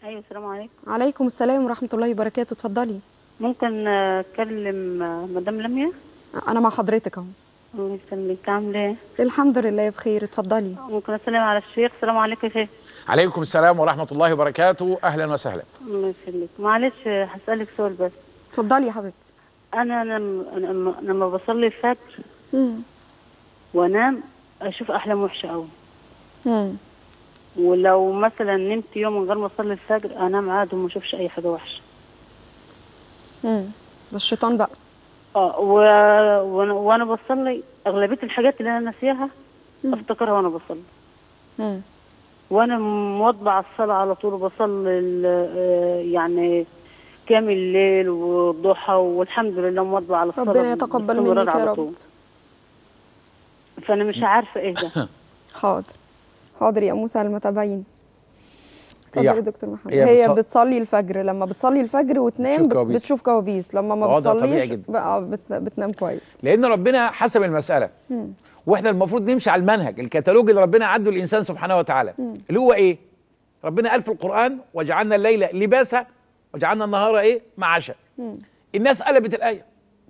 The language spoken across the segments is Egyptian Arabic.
ايوه السلام عليكم عليكم السلام ورحمه الله وبركاته اتفضلي ممكن آه، اكلم آه، مدام لميا انا مع حضرتك اهو الله يسلمك عامله ايه الحمد لله بخير اتفضلي ممكن اسلم على الشيخ السلام عليكم يا شيخ عليكم السلام ورحمة الله وبركاته أهلا وسهلا الله يسلمك معلش آه، هسألك سؤال بس اتفضلي يا حبيبتي انا لما لما- لما بصلي الفجر مم. وانام اشوف احلام وحشه قوي مم. ولو مثلا نمت يوم من غير ما اصلي الفجر انام عادي وما اشوفش اي حاجه وحشه مم. ده الشيطان بقى اه و... وانا وانا بصلي اغلبيه الحاجات اللي انا ناسيها افتكرها وانا بصلي مم. وانا مواظبه على الصلاه على طول وبصلي ال- آه، يعني كامل الليل والضحى والحمد لله مواظبه على الصلاه ربنا يتقبل باستمرار منك يا على رب. طول. فانا مش عارفه ايه ده حاضر حاضر يا ام سلمى تابعيني اتفضل هي- يا دكتور محمد هي هي, بتص- بتصلي الفجر لما بتصلي الفجر وتنام بتشوف بت- كوابيس. بتشوف كوابيس لما ما وضع طبيعي بتصليش جدا. بقى بت... بتنام كويس لأن ربنا حسب المسألة مم. واحنا المفروض نمشي على المنهج الكتالوج اللي ربنا عده الإنسان سبحانه وتعالى اللي هو إيه ربنا قال في القرآن وجعلنا الليل لباسا وجعلنا النهار إيه معاشا مم. الناس قلبت الآية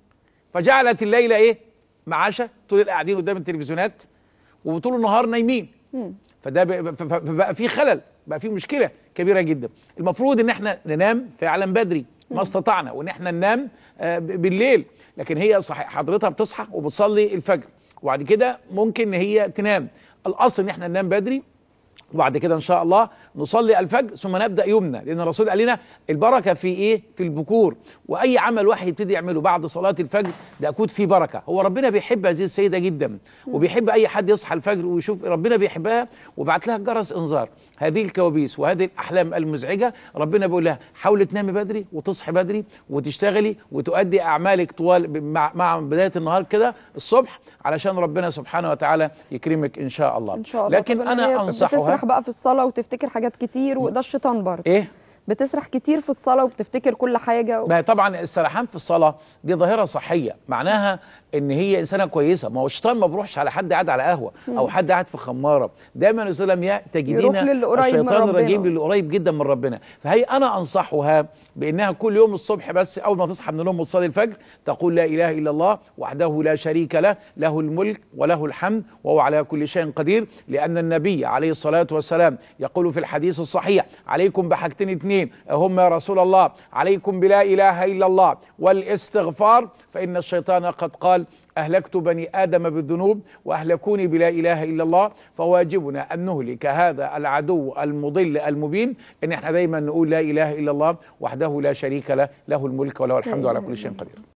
فجعلت الليل إيه معاشا طول قاعدين قدام التلفزيونات وطول النهار نايمين مم. فده بقى- ف- ف- فبقى في خلل بقى في مشكله كبيره جدا المفروض ان احنا ننام فعلا بدري ما استطعنا وان احنا ننام آه، ب- بالليل لكن هي صح حضرتها بتصحى وبتصلي الفجر وبعد كده ممكن ان هي تنام الاصل ان احنا ننام بدري وبعد كده ان شاء الله نصلي الفجر ثم نبدا يومنا لان الرسول قال لنا البركه في ايه في البكور واي عمل واحد يبتدي يعمله بعد صلاه الفجر ده اكيد فيه بركه هو ربنا بيحب هذه السيده جدا وبيحب اي حد يصحى الفجر ويشوف ربنا بيحبها وبعت لها جرس انذار هذه الكوابيس وهذه الاحلام المزعجه ربنا بيقول لها حاولي تنامي بدري وتصحي بدري وتشتغلي وتؤدي اعمالك طوال ب- مع, مع بدايه النهار كده الصبح علشان ربنا سبحانه وتعالى يكرمك ان شاء الله ان شاء الله لكن طب انا هي انصحها بتسرح بقى في الصلاه وتفتكر حاجات كتير وده الشيطان برضه ايه بتسرح كتير في الصلاه وبتفتكر كل حاجه و... ما طبعا السرحان في الصلاه دي ظاهره صحيه معناها ان هي انسانه كويسه ما هو الشيطان ما بيروحش على حد قاعد على قهوه او حد قاعد في خماره دايما الاسلام يا تجدين يروح للي قريب من الشيطان ربنا. الرجيم للي قريب جدا من ربنا فهي انا انصحها بانها كل يوم الصبح بس اول ما تصحى من النوم وتصلي الفجر تقول لا اله الا الله وحده لا شريك له له الملك وله الحمد وهو على كل شيء قدير لان النبي عليه الصلاه والسلام يقول في الحديث الصحيح عليكم بحاجتين اثنين هم يا رسول الله عليكم بلا اله الا الله والاستغفار فان الشيطان قد قال أهلكت بني آدم بالذنوب وأهلكوني بلا إله إلا الله فواجبنا أن نهلك هذا العدو المضل المبين إن احنا دايما نقول لا إله إلا الله وحده لا شريك له له الملك وله الحمد على كل شيء قدير